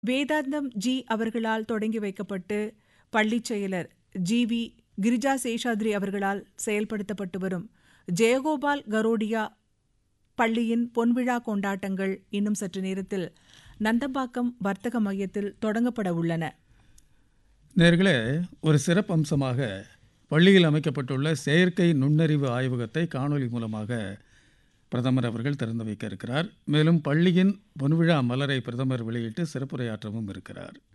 வேதாந்தம் ஜி அவர்களால் தொடங்கி வைக்கப்பட்டு பள்ளிச் செயலர் ஜி வி கிரிஜா சேஷாத்ரி அவர்களால் செயல்படுத்தப்பட்டு வரும் ஜெயகோபால் கரோடியா பள்ளியின் பொன்விழா கொண்டாட்டங்கள் இன்னும் சற்று நேரத்தில் நந்தம்பாக்கம் வர்த்தக மையத்தில் தொடங்கப்பட உள்ளன நேர்களே ஒரு சிறப்பம்சமாக பள்ளியில் அமைக்கப்பட்டுள்ள செயற்கை நுண்ணறிவு ஆய்வகத்தை காணொலி மூலமாக பிரதமர் அவர்கள் திறந்து வைக்க இருக்கிறார் மேலும் பள்ளியின் பொன்விழா மலரை பிரதமர் வெளியிட்டு சிறப்புரையாற்றவும் இருக்கிறார்